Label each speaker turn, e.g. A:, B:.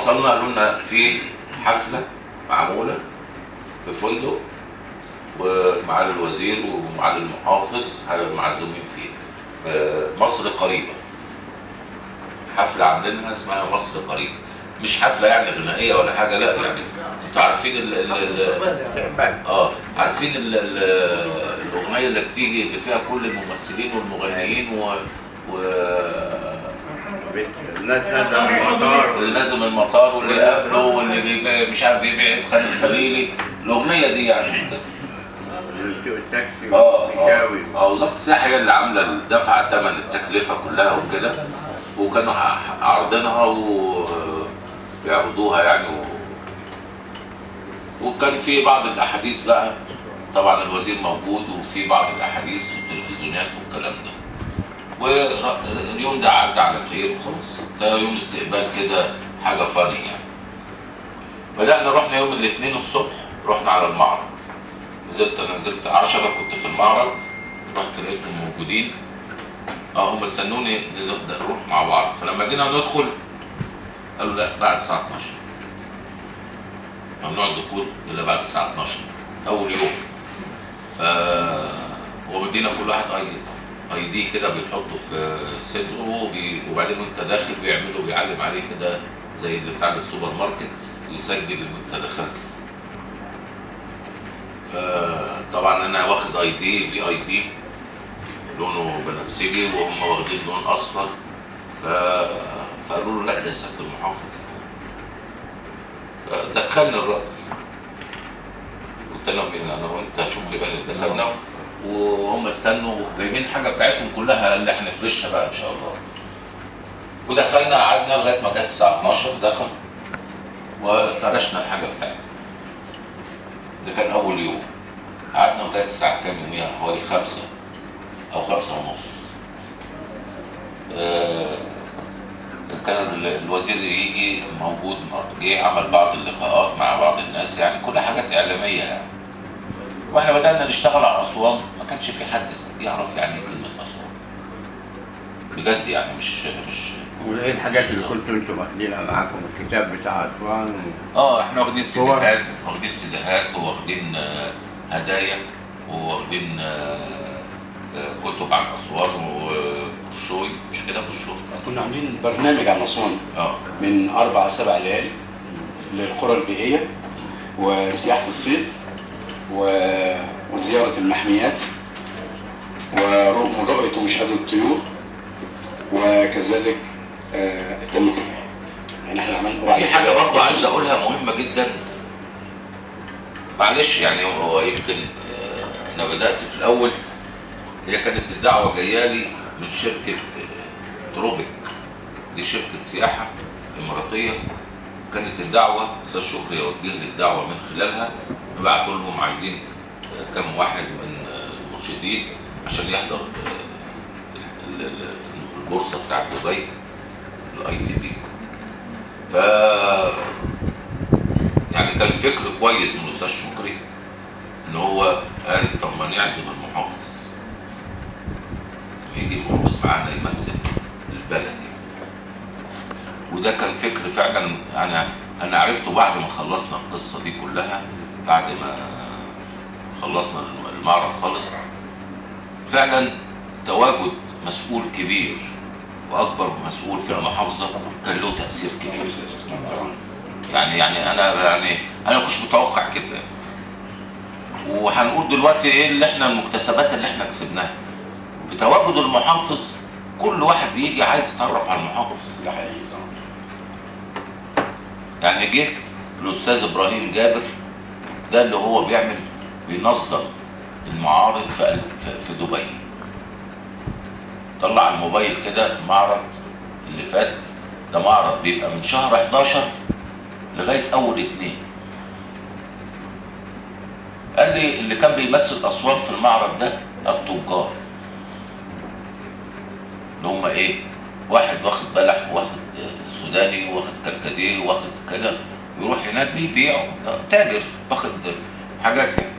A: وصلنا قالوا لنا في حفله معموله في فندق ومعالي الوزير ومعالي المحافظ معزومين فيه آه، مصر قريبه حفله عاملينها اسمها مصر قريبه مش حفله يعني غنائيه ولا حاجه لا يعني انتوا عارفين ال ال ال اه عارفين ال ال الاغنيه اللي بتيجي اللي فيها كل الممثلين والمغنيين و, و
B: الناس نازله من المطار
A: اللي نازل من المطار واللي قابله واللي بيبيع مش عارف بيبيع في خان الخليلي الاغنيه دي يعني كده
B: يسوق التاكسي
A: اه
B: ويشاوي
A: اه اه وزاره السياحه هي اللي عامله الدفع ثمن التكلفه كلها وكده وكانوا ع- عارضينها ويعرضوها يعني و... وكان في بعض الاحاديث بقى طبعا الوزير موجود وفي بعض الاحاديث والتلفزيونات والكلام ده واليوم ده عدى على خير وخلاص ده يوم استقبال كده حاجه فاني يعني بدأنا رحنا يوم الاثنين الصبح رحنا على المعرض نزلت انا نزلت 10 كنت في المعرض رحت لقيتهم موجودين اه هم استنوني نبدا نروح مع بعض فلما جينا ندخل قالوا لا بعد الساعه 12 ممنوع الدخول الا بعد الساعه 12 اول يوم آه ومدينا كل واحد اي اي دي كده بيحطه في صدره وبي- وبعدين وانت داخل بيعملوا بيعلم عليه كده زي اللي بتاع السوبر ماركت يسجل ان انت دخلت آه، طبعا انا واخد اي دي في اي بي لونه بنفسجي وهم واخدين لون اصفر ف... فقالوا له لا ده سياده المحافظ دخلنا الراجل كنت انا ومين انا وانت شكري بقى دخلنا وهم استنوا جايبين حاجه بتاعتهم كلها اللي احنا نفرشها بقى ان شاء الله ودخلنا قعدنا لغايه ما جت الساعه 12 دخل وفرشنا الحاجه بتاعتنا ده كان اول يوم قعدنا لغايه الساعه كام يوميها حوالي خمسة او خمسة ونص آه، كان ال- الوزير يجي موجود جه عمل بعض اللقاءات مع بعض الناس يعني كل حاجات اعلاميه يعني واحنا بدانا نشتغل على اسوان ما كانش في حد يعرف يعني ايه كلمه اسوان بجد يعني مش مش
B: وايه الحاجات اللي كنتوا انتوا واخدينها معاكم الكتاب بتاع اسوان
A: اه احنا واخدين
B: صور.
A: سيديهات واخدين سيديهات وواخدين آه، هدايا وواخدين آه، آه، كتب عن اسوان وشوي مش كده بالشوي
C: كنا عاملين برنامج عن أسوان
A: اه
C: من أربع سبع ليالي للقرى البيئية وسياحة الصيد و- وزيارة المحميات ورؤية ومشاهدة الطيور وكذلك آه، التمثيل يعني احنا عملنا
A: في حاجه برضه عايز اقولها مهمه جدا معلش يعني هو يمكن آه، انا بدات في الاول هي كانت الدعوه جايه لي من شركه آه، تروبيك دي شركه سياحه اماراتيه كانت الدعوه استاذ شكري يوجه لي الدعوه من خلالها بعتوا لهم عايزين آه، كم واحد من آه، المرشدين عشان يحضر آه، ال- ال- البورصه بتاعت دبي الاي تي بي ف يعني كان فكر كويس من الاستاذ شكري ان هو قال طب ما نعزم المحافظ يجي المحافظ معانا يمثل البلد يعني. وده كان فكر فعلا انا انا عرفته بعد ما خلصنا القصه دي كلها بعد ما خلصنا المعرض خالص فعلا تواجد مسؤول كبير واكبر مسؤول في المحافظه كان له تاثير كبير يعني يعني انا يعني انا مش متوقع كده وهنقول دلوقتي ايه اللي احنا المكتسبات اللي احنا كسبناها بتواجد المحافظ كل واحد بيجي عايز يتعرف على المحافظ
C: ده حقيقي
A: يعني جه الاستاذ ابراهيم جابر ده اللي هو بيعمل بينظم المعارض في في دبي طلع الموبايل كده المعرض اللي فات ده معرض بيبقى من شهر 11 لغايه اول اتنين قال لي اللي كان بيمثل اسوان في المعرض ده التجار اللي هم ايه واحد واخد بلح واخد آه، سوداني واخد كركديه واخد كده يروح هناك بيبيع تاجر واخد حاجات يعني